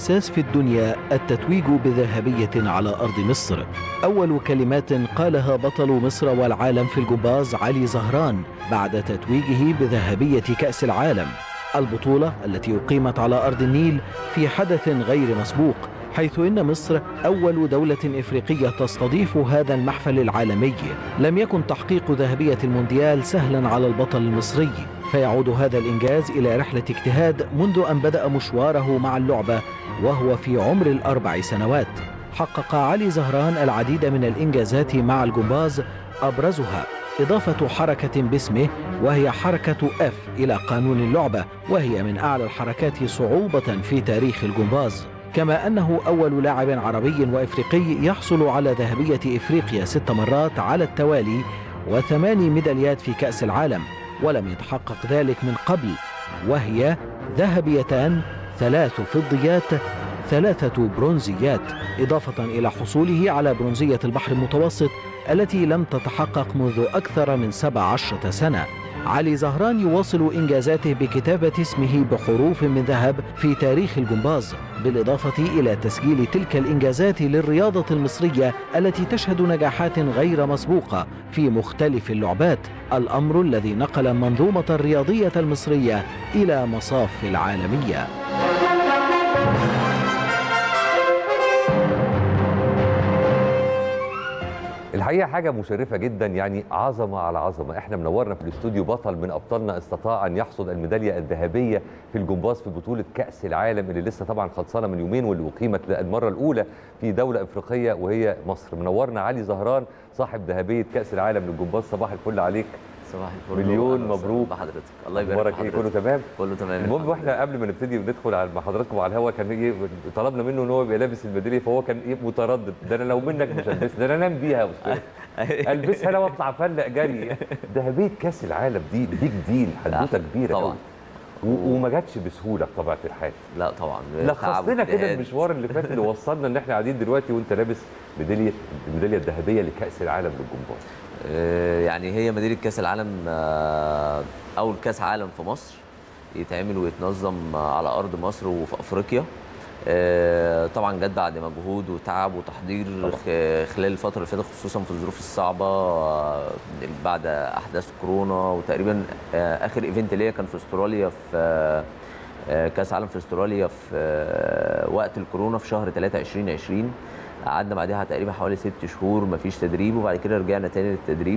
حساس في الدنيا التتويج بذهبية على أرض مصر أول كلمات قالها بطل مصر والعالم في الجمباز علي زهران بعد تتويجه بذهبية كأس العالم البطولة التي أقيمت على أرض النيل في حدث غير مسبوق حيث إن مصر أول دولة إفريقية تستضيف هذا المحفل العالمي لم يكن تحقيق ذهبية المونديال سهلا على البطل المصري فيعود هذا الإنجاز إلى رحلة اجتهاد منذ أن بدأ مشواره مع اللعبة وهو في عمر الأربع سنوات حقق علي زهران العديد من الإنجازات مع الجمباز أبرزها إضافة حركة باسمه وهي حركة F إلى قانون اللعبة وهي من أعلى الحركات صعوبة في تاريخ الجمباز كما أنه أول لاعب عربي وإفريقي يحصل على ذهبية إفريقيا ست مرات على التوالي وثماني ميداليات في كأس العالم ولم يتحقق ذلك من قبل وهي ذهبيتان ثلاث فضيات ثلاثة برونزيات إضافة إلى حصوله على برونزية البحر المتوسط التي لم تتحقق منذ أكثر من سبع عشرة سنة علي زهران يواصل إنجازاته بكتابة اسمه بحروف من ذهب في تاريخ الجمباز بالإضافة إلى تسجيل تلك الإنجازات للرياضة المصرية التي تشهد نجاحات غير مسبوقة في مختلف اللعبات الأمر الذي نقل المنظومة الرياضية المصرية إلى مصاف العالمية الحقيقه حاجه مشرفه جدا يعني عظمه على عظمه احنا منورنا في الاستوديو بطل من ابطالنا استطاع ان يحصد الميداليه الذهبيه في الجمباز في بطوله كاس العالم اللي لسه طبعا خلصانه من يومين واللي اقيمت للمره الاولى في دوله افريقيه وهي مصر منورنا علي زهران صاحب ذهبيه كاس العالم للجمباز صباح الفل عليك صباح الفل مليون وأهلا وسهلا مبروك. بحضرتك الله يبارك اخبارك في ايه حضرتك كله تمام كله تمام المهم الحمد واحنا لله. قبل ما نبتدي ندخل على مع حضراتكم على الهوا كان ايه طلبنا منه ان هو يبقى لابس الميداليه فهو كان ايه متردد ده انا لو منك مش هلبسها ده انا انام بيها يا استاذ البسها انا واطلع فلق جري ذهبيه كاس العالم دي بيج ديل حدوته كبيره طبعا. قوي. و- وما جاتش بسهوله بطبيعه الحال لا طبعا لخص تعب لنا كده واجتهاد. المشوار اللي فات اللي وصلنا ان احنا قاعدين دلوقتي وانت لابس ميداليه الميداليه الذهبيه لكاس العالم للجمباز آه، يعني هي مدينه كاس العالم آه، اول كاس عالم في مصر يتعمل ويتنظم على ارض مصر وفي افريقيا آه، طبعا جت بعد مجهود وتعب وتحضير خ- خلال الفتره اللي فاتت خصوصا في الظروف الصعبه آه، بعد احداث كورونا وتقريبا آه، اخر ايفنت ليا كان في استراليا في آه، آه، كاس عالم في استراليا في آه، وقت الكورونا في شهر 3 2020 قعدنا بعدها تقريبا حوالي ست شهور مفيش تدريب وبعد كده رجعنا تاني للتدريب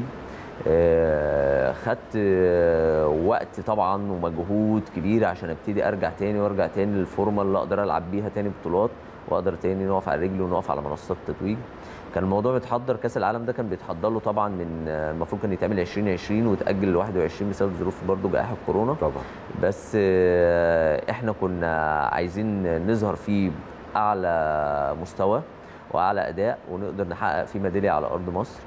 آه، خدت آه، وقت طبعا ومجهود كبير عشان ابتدي ارجع تاني وارجع تاني للفورمه اللي اقدر العب بيها تاني بطولات واقدر تاني نقف على رجلي ونقف على منصات التتويج كان الموضوع بيتحضر كاس العالم ده كان بيتحضر له طبعا من آه، المفروض كان يتعمل 2020 وتاجل ل 21 بسبب ظروف برضه جائحه كورونا طبعا بس آه، احنا كنا عايزين نظهر فيه اعلى مستوى واعلى اداء ونقدر نحقق فيه ميداليه على ارض مصر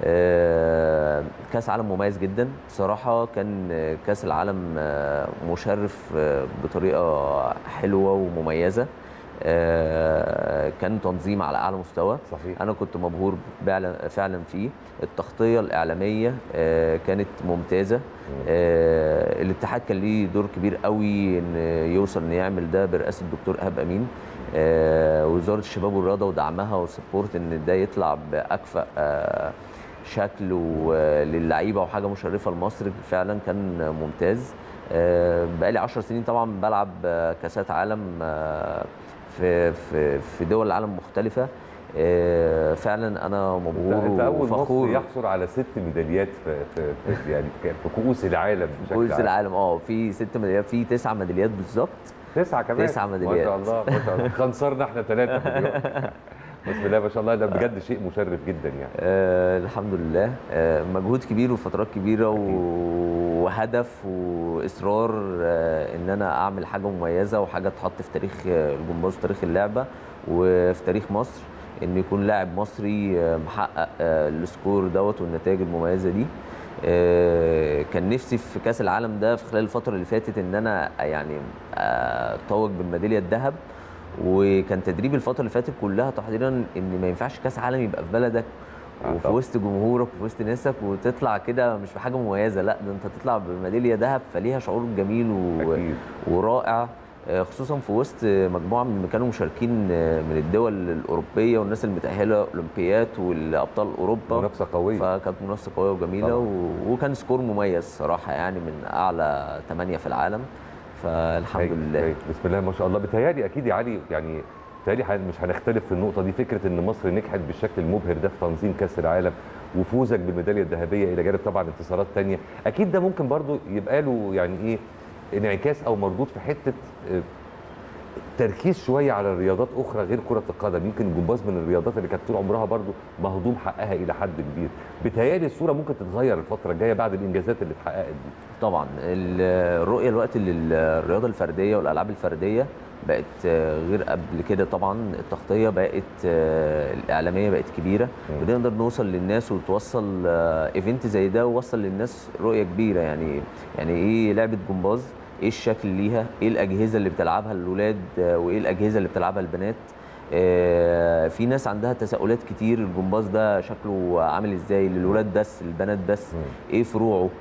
آه، كاس عالم مميز جدا بصراحه كان آه، كاس العالم آه، مشرف آه، بطريقه حلوه ومميزه آه، كان تنظيم على اعلى مستوى صحيح انا كنت مبهور فعلا فعلا فيه التغطيه الاعلاميه آه، كانت ممتازه آه، الاتحاد كان ليه دور كبير قوي ان يوصل ان يعمل ده برئاسه الدكتور ايهاب امين آه، وزاره الشباب والرياضه ودعمها وسبورت ان ده يطلع باكفأ آه، شكل و- للعيبه وحاجه مشرفه لمصر فعلا كان ممتاز آه، بقالي 10 سنين طبعا بلعب آه، كاسات عالم آه، في في في دول العالم مختلفه آه، فعلا انا انت مبهور انت اول وفخور مصري يحصل على ست ميداليات في, في, في يعني في كؤوس العالم بشكل كؤوس عام. العالم اه في ست ميداليات في تسع ميداليات بالظبط تسعة كمان تسعة ما ميداليات. شاء الله ما شاء الله خنصرنا احنا ثلاثة بسم الله ما شاء الله ده بجد شيء مشرف جدا يعني آه الحمد لله آه مجهود كبير وفترات كبيره و- وهدف واصرار آه ان انا اعمل حاجه مميزه وحاجه تحط في تاريخ آه، الجمباز وتاريخ اللعبه وفي تاريخ مصر ان يكون لاعب مصري آه، محقق آه، السكور دوت والنتائج المميزه دي آه، كان نفسي في كاس العالم ده في خلال الفتره اللي فاتت ان انا يعني آه، اتوج بالميداليه الذهب وكان تدريب الفتره اللي فاتت كلها تحضيرا ان ما ينفعش كاس عالم يبقى في بلدك آه وفي طبعا. وسط جمهورك وفي وسط ناسك وتطلع كده مش بحاجه مميزه لا ده انت تطلع بميداليه ذهب فليها شعور جميل و... اكيد ورائع آه، خصوصا في وسط مجموعه من اللي كانوا مشاركين آه، من الدول الاوروبيه والناس المتاهله اولمبيات والابطال اوروبا منافسه قويه فكانت منافسه قويه وجميله طبعاً. و... وكان سكور مميز صراحه يعني من اعلى ثمانيه في العالم فالحمد هايل، لله هايل. بسم الله ما شاء الله بتهيألي اكيد يا علي يعني بتهيألي ح- مش هنختلف في النقطه دي فكره ان مصر نجحت بالشكل المبهر ده في تنظيم كاس العالم وفوزك بالميداليه الذهبيه الى جانب طبعا انتصارات تانية اكيد ده ممكن برضو يبقى له يعني ايه انعكاس او مردود في حته آه، تركيز شويه على رياضات اخرى غير كره القدم يمكن الجمباز من الرياضات اللي كانت طول عمرها برضو مهضوم حقها الى حد كبير بتهيألي الصوره ممكن تتغير الفتره الجايه بعد الانجازات اللي اتحققت دي طبعا ال- الرؤيه الوقت للرياضه الفرديه والالعاب الفرديه بقت آه، غير قبل كده طبعا التغطيه بقت آه، الاعلاميه بقت كبيره مم. بنقدر نوصل للناس وتوصل آه، ايفنت زي ده ووصل للناس رؤيه كبيره يعني يعني ايه لعبه جمباز ايه الشكل ليها ايه الاجهزه اللي بتلعبها الاولاد آه، وايه الاجهزه اللي بتلعبها البنات آه، في ناس عندها تساؤلات كتير الجمباز ده شكله عامل ازاي للولاد بس للبنات بس مم. ايه فروعه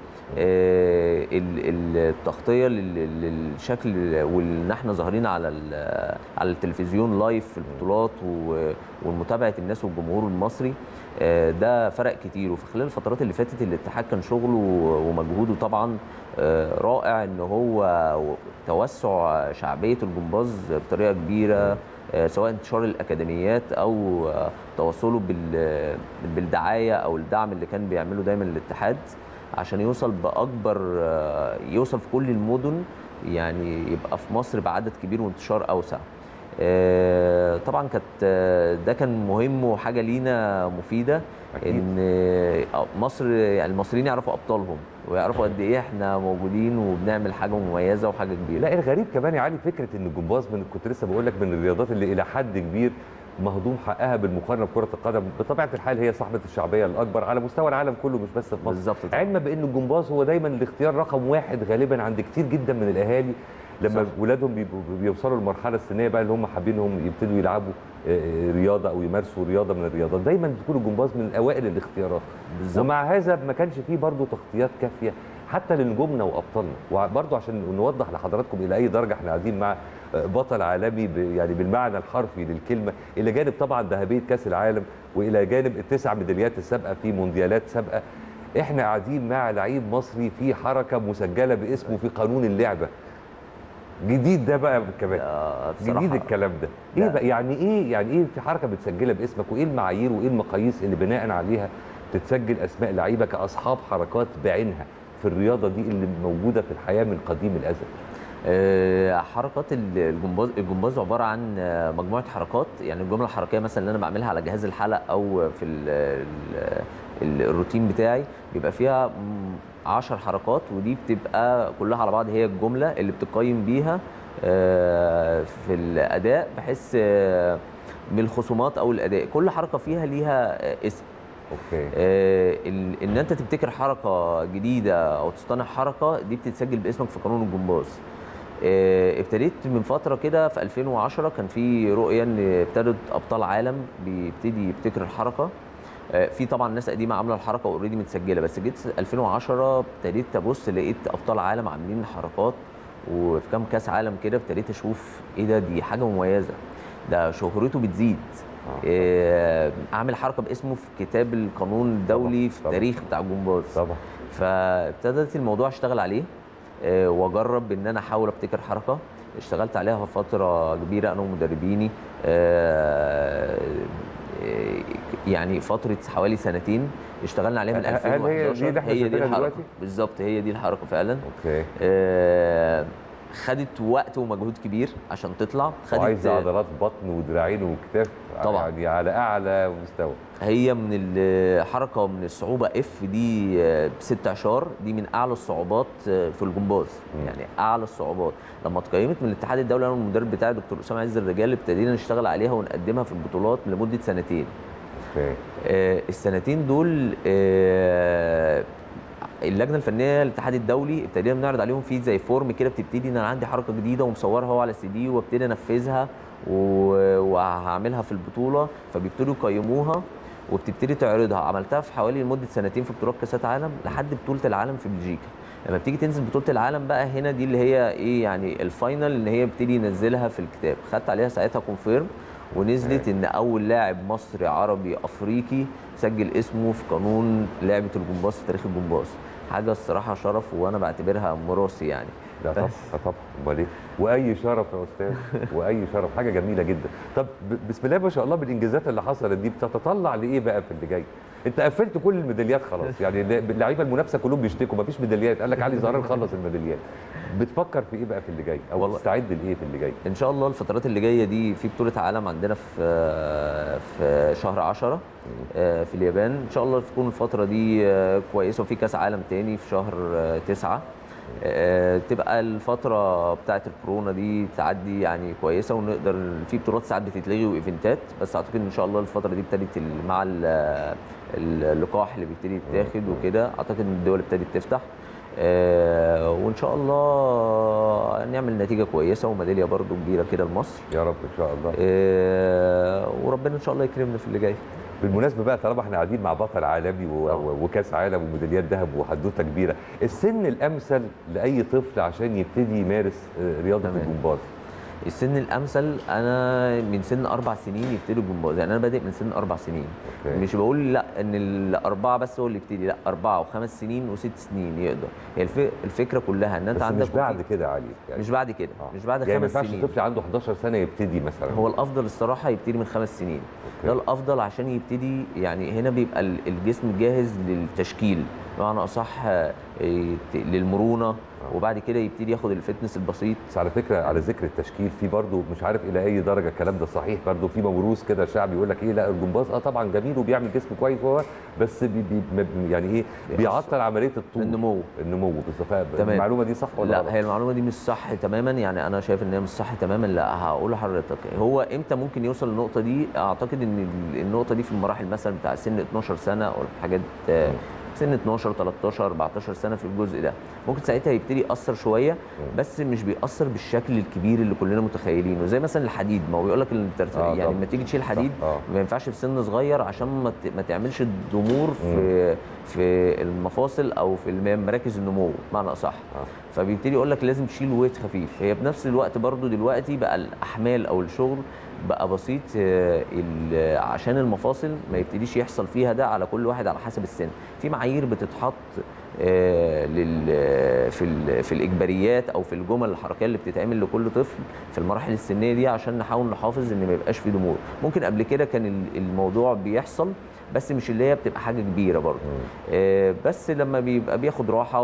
آه، ال- ال- التغطيه لل- للشكل وان احنا ظاهرين على ال- على التلفزيون لايف في البطولات و- ومتابعه الناس والجمهور المصري آه، ده فرق كتير وفي خلال الفترات اللي فاتت الاتحاد كان شغله ومجهوده طبعا آه، رائع ان هو توسع شعبيه الجمباز بطريقه كبيره آه، سواء انتشار الاكاديميات او آه، توصله بال- بالدعايه او الدعم اللي كان بيعمله دايما الاتحاد عشان يوصل باكبر آه، يوصل في كل المدن يعني يبقى في مصر بعدد كبير وانتشار اوسع آه، طبعا كانت آه، ده كان مهم وحاجه لينا مفيده أكيد. ان آه، مصر يعني المصريين يعرفوا ابطالهم ويعرفوا قد ايه احنا موجودين وبنعمل حاجه مميزه وحاجه كبيره لا الغريب كمان يا علي فكره ان الجمباز من كنت لسه بقول لك من الرياضات اللي الى حد كبير مهضوم حقها بالمقارنه بكره القدم بطبيعه الحال هي صاحبه الشعبيه الاكبر على مستوى العالم كله مش بس في مصر بالظبط طبعاً. علما بان الجمباز هو دايما الاختيار رقم واحد غالبا عند كتير جدا من الاهالي لما صح. ولادهم بيبقوا- بيوصلوا للمرحله السنيه بقى اللي هم حابينهم يبتدوا يلعبوا آه، آه، رياضه او يمارسوا رياضه من الرياضات دايما بتكون الجمباز من اوائل الاختيارات بالظبط ومع هذا ما كانش فيه برضه تغطيات كافيه حتى لنجومنا وابطالنا وبرضه عشان نوضح لحضراتكم الى اي درجه احنا قاعدين مع بطل عالمي ب- يعني بالمعنى الحرفي للكلمه الى جانب طبعا ذهبيه كاس العالم والى جانب التسع ميداليات السابقه في مونديالات سابقه احنا قاعدين مع لعيب مصري في حركه مسجله باسمه في قانون اللعبه جديد ده بقى كمان آه، جديد بصراحة الكلام ده ايه لا. بقى يعني ايه يعني ايه في حركه بتسجلها باسمك وايه المعايير وايه المقاييس اللي بناء عليها تتسجل اسماء لعيبه كاصحاب حركات بعينها في الرياضه دي اللي موجوده في الحياه من قديم الازل آه، حركات ال- الجمباز الجمباز عباره عن آه، مجموعه حركات يعني الجمله الحركيه مثلا اللي انا بعملها على جهاز الحلق او في ال ال ال الروتين بتاعي بيبقى فيها مم، عشر حركات ودي بتبقى كلها على بعض هي الجمله اللي بتقيم بيها آه، في الاداء بحيث آه، من الخصومات او الاداء كل حركه فيها ليها آه، اسم اوكي آه، ال- ان انت تبتكر حركه جديده او تصطنع حركه دي بتتسجل باسمك في قانون الجمباز آه، ابتديت من فتره كده في 2010 كان في رؤيه ان ابتدت ابطال عالم بيبتدي يبتكر الحركه آه، في طبعا ناس قديمه عامله الحركه اوريدي متسجله بس جيت 2010 ابتديت ابص لقيت ابطال عالم عاملين حركات وفي كام كاس عالم كده ابتديت اشوف ايه ده دي حاجه مميزه ده شهرته بتزيد آه، آه، اعمل حركه باسمه في كتاب القانون الدولي في طبعاً. التاريخ بتاع الجمباز طبعا فابتدت الموضوع اشتغل عليه آه، واجرب ان انا احاول ابتكر حركه اشتغلت عليها فتره كبيره انا ومدربيني آه، آه، يعني فتره حوالي سنتين اشتغلنا عليها من هل- هل هي 2011 دي اللي احنا شايفينها الحركه دلوقتي؟ بالظبط هي دي الحركه فعلا اوكي آه، خدت وقت ومجهود كبير عشان تطلع خدت وعايزه عضلات بطن ودراعين وكتاف طبعاً. يعني على اعلى مستوى هي من الحركه من الصعوبه اف دي آه، بست اشهر دي من اعلى الصعوبات آه، في الجمباز مم. يعني اعلى الصعوبات لما اتقيمت من الاتحاد الدولي انا والمدرب بتاعي دكتور اسامه عز الرجال ابتدينا نشتغل عليها ونقدمها في البطولات لمده سنتين اوكي آه، السنتين دول آه، اللجنه الفنيه للاتحاد الدولي ابتدينا بنعرض عليهم في زي فورم كده بتبتدي ان انا عندي حركه جديده ومصورها هو على سي دي وابتدي انفذها و- وهعملها في البطوله فبيبتدوا يقيموها وبتبتدي تعرضها عملتها في حوالي لمده سنتين في بطولات كاسات عالم لحد بطوله العالم في بلجيكا لما بتيجي تنزل بطوله العالم بقى هنا دي اللي هي ايه يعني الفاينل ان هي بتبتدي ينزلها في الكتاب خدت عليها ساعتها كونفيرم ونزلت ان اول لاعب مصري عربي افريقي سجل اسمه في قانون لعبه الجمباز في تاريخ الجمباز حاجه الصراحه شرف وانا بعتبرها مراسي يعني لا طبعا بس. لا طبعا امال ايه واي شرف يا استاذ واي شرف حاجه جميله جدا طب ب- بسم الله ما شاء الله بالانجازات اللي حصلت دي بتتطلع لايه بقى في اللي جاي انت قفلت كل الميداليات خلاص يعني الل- اللعيبه المنافسه كلهم بيشتكوا مفيش ميداليات قال لك علي زهران خلص الميداليات بتفكر في ايه بقى في اللي جاي او والله- تستعد لايه في اللي جاي ان شاء الله الفترات اللي جايه دي في بطوله عالم عندنا في في شهر 10 آه، في اليابان ان شاء الله تكون الفتره دي آه، كويسه وفي كاس عالم تاني في شهر 9 تبقى الفتره بتاعه الكورونا دي تعدي يعني كويسه ونقدر في بطولات ساعات بتتلغي وايفنتات بس اعتقد ان شاء الله الفتره دي ابتدت ال- مع ال- اللقاح اللي بيبتدي يتاخد وكده اعتقد ان الدول ابتدت تفتح آه، وان شاء الله نعمل نتيجه كويسه وميداليه برضو كبيره كده لمصر يا رب ان شاء الله آه، وربنا ان شاء الله يكرمنا في اللي جاي بالمناسبه بقى طالما احنا قاعدين مع بطل عالمي و- و- وكاس عالم وميداليات ذهب وحدوته كبيره السن الامثل لاي طفل عشان يبتدي يمارس آه، رياضه تمام. الجمباز السن الامثل انا من سن اربع سنين يبتدي الجمباز يعني انا بادئ من سن اربع سنين أوكي. مش بقول لا ان الاربعه بس هو اللي يبتدي لا اربعه وخمس سنين وست سنين يقدر هي الف- الفكره كلها ان انت بس عندك مش بعد كده يا علي يعني مش بعد كده آه. مش بعد يعني ما خمس ينفعش سنين طفل عنده 11 سنه يبتدي مثلا هو الافضل الصراحه يبتدي من خمس سنين ده أوكي. الافضل عشان يبتدي يعني هنا بيبقى ال- الجسم جاهز للتشكيل بمعنى اصح آه، يت- للمرونه وبعد كده يبتدي ياخد الفتنس البسيط بس على فكره على ذكر التشكيل في برضه مش عارف الى اي درجه الكلام ده صحيح برضه في موروث كده شعبي يقول لك ايه لا الجمباز اه طبعا جميل وبيعمل جسم كويس وهو بس بي بي م- يعني ايه بيعطل عمليه الطول النمو. النمو بالظبط تمام. المعلومه دي صح ولا لا غلط؟ هي المعلومه دي مش صح تماما يعني انا شايف ان هي مش صح تماما لا هقول لحضرتك هو امتى ممكن يوصل للنقطه دي اعتقد ان ال- النقطه دي في المراحل مثلا بتاع سن 12 سنه او حاجات آه، سن 12 13 14 سنه في الجزء ده ممكن ساعتها يبتدي ياثر شويه بس مش بيأثر بالشكل الكبير اللي كلنا متخيلينه زي مثلا الحديد ما هو بيقول لك آه، يعني طبعا. لما تيجي تشيل حديد آه. ما ينفعش في سن صغير عشان ما ت- ما تعملش ضمور في في المفاصل او في الم- مراكز النمو بمعنى اصح فبيبتدي يقول لك لازم تشيل ويت خفيف هي بنفس الوقت برضو دلوقتي بقى الاحمال او الشغل بقى بسيط آه، ال- عشان المفاصل ما يبتديش يحصل فيها ده على كل واحد على حسب السن في معايير بتتحط آه، لل في ال- في الاجباريات او في الجمل الحركيه اللي بتتعمل لكل طفل في المراحل السنيه دي عشان نحاول نحافظ ان ما يبقاش في ضمور ممكن قبل كده كان ال- الموضوع بيحصل بس مش اللي هي بتبقى حاجه كبيره برضه آه، بس لما بيبقى بياخد راحه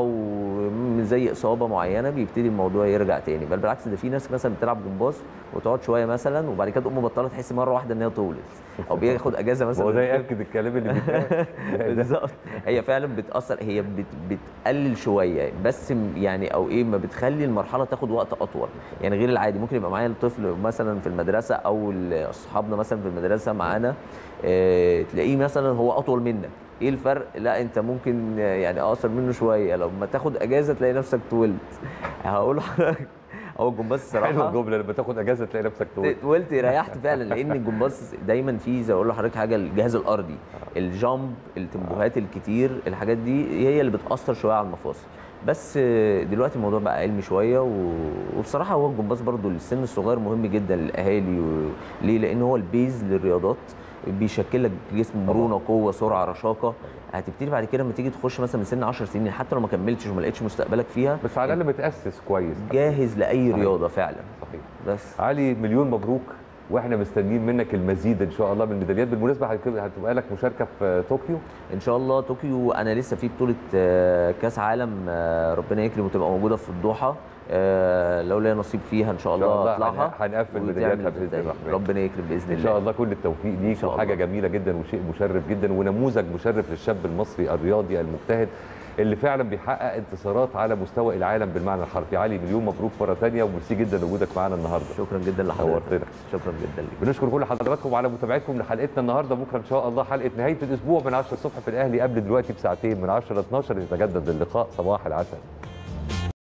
وزي اصابه معينه بيبتدي الموضوع يرجع تاني بل بالعكس ده في ناس مثلا بتلعب جمباز وتقعد شويه مثلا وبعد كده تقوم مبطله تحس مره واحده ان هي طولت او بياخد اجازه مثلا هو ده من الجيم. ياكد الكلام اللي بيتقال بالظبط هي فعلا بتاثر هي بت بتقلل شويه بس م- يعني او ايه ما بتخلي المرحله تاخد وقت اطول يعني غير العادي ممكن يبقى معايا الطفل مثلا في المدرسه او ال- اصحابنا مثلا في المدرسه معانا آه تلاقيه مثلا هو اطول منك ايه الفرق لا انت ممكن آه، يعني اقصر منه شويه لما تاخد اجازه تلاقي نفسك طولت هقول لحضرتك هو الجمباز حلوه الصراحه الجمله لما تاخد اجازه تلاقي نفسك طول طولت ريحت فعلا لان الجمباز دايما فيه زي اقول لحضرتك حاجه الجهاز الارضي الجامب التمبوهات الكتير الحاجات دي هي اللي بتاثر شويه على المفاصل بس دلوقتي الموضوع بقى علمي شويه و... وبصراحه هو الجمباز برضو للسن الصغير مهم جدا للاهالي و... ليه لان هو البيز للرياضات بيشكل لك جسم مرونه قوه سرعه رشاقه هتبتدي بعد كده لما تيجي تخش مثلا من سن 10 سنين حتى لو ما كملتش وما لقيتش مستقبلك فيها بس على الاقل متاسس كويس جاهز لاي صحيح. رياضه فعلا صحيح بس علي مليون مبروك واحنا مستنيين منك المزيد ان شاء الله من الميداليات بالمناسبه هتبقى هتبقى لك مشاركه في طوكيو ان شاء الله طوكيو انا لسه في بطوله آه، كاس عالم آه، ربنا يكرم وتبقى موجوده في الدوحه آه، لو ليا نصيب فيها ان شاء إن شاء الله الله اطلعها هن- هنقفل وتعمل ميدالياتها بإذن زي- الرحمن. ربنا يكرم باذن ان الله شاء الله كل التوفيق ليك شاء وحاجه الله. جميله جدا وشيء مشرف جدا ونموذج مشرف للشاب المصري الرياضي المجتهد اللي فعلا بيحقق انتصارات على مستوى العالم بالمعنى الحرفي علي مليون مبروك مره ثانيه وميرسي جدا وجودك معانا النهارده شكرا جدا لحضرتك نورتنا. شكرا جدا لك بنشكر كل حضراتكم على متابعتكم لحلقتنا النهارده بكره ان شاء الله حلقه نهايه الاسبوع من 10 الصبح في الاهلي قبل دلوقتي بساعتين من 10 ل 12 يتجدد اللقاء صباح العسل